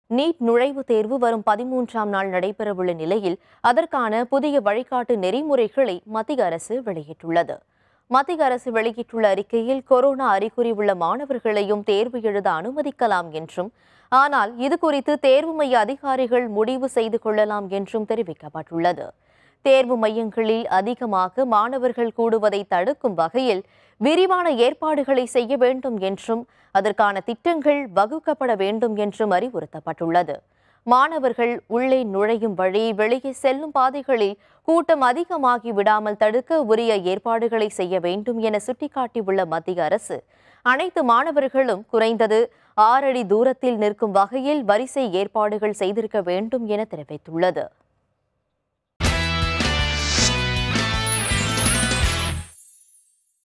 NEET நுழைவுத் தேர்வு வரும் பதிமூன்றாம் நாள் நடைபெறவுள்ள நிலையில் அதற்கான புதிய வழிகாட்டு நெறிமுறைகளை மத்திய அரசு வெளியிட்டுள்ளது மத்திய அரசு வெளியிட்டுள்ள அறிக்கையில் கொரோனா அறிகுறி உள்ள மாணவர்களையும் தேர்வு எழுத அனுமதிக்கலாம் என்றும் ஆனால் இது குறித்து தேர்வு மைய அதிகாரிகள் முடிவு செய்து கொள்ளலாம் என்றும் தெரிவிக்கப்பட்டுள்ளது தேர்வு மையங்களில் அதிகமாக மாணவர்கள் கூடுவதை தடுக்கும் வகையில் விரிவான ஏற்பாடுகளை செய்ய வேண்டும் என்றும் அதற்கான திட்டங்கள் வகுக்கப்பட வேண்டும் என்றும் அறிவுறுத்தப்பட்டுள்ளது மாணவர்கள் உள்ளே நுழையும் வழி வெளியே செல்லும் பாதைகளில் கூட்டம் அதிகமாகி விடாமல் தடுக்க உரிய ஏற்பாடுகளை செய்ய வேண்டும் என சுட்டிக்காட்டியுள்ள மத்திய அரசு அனைத்து மாணவர்களும் குறைந்தது ஆறடி தூரத்தில் நிற்கும் வகையில் வரிசை ஏற்பாடுகள் செய்திருக்க வேண்டும் என தெரிவித்துள்ளது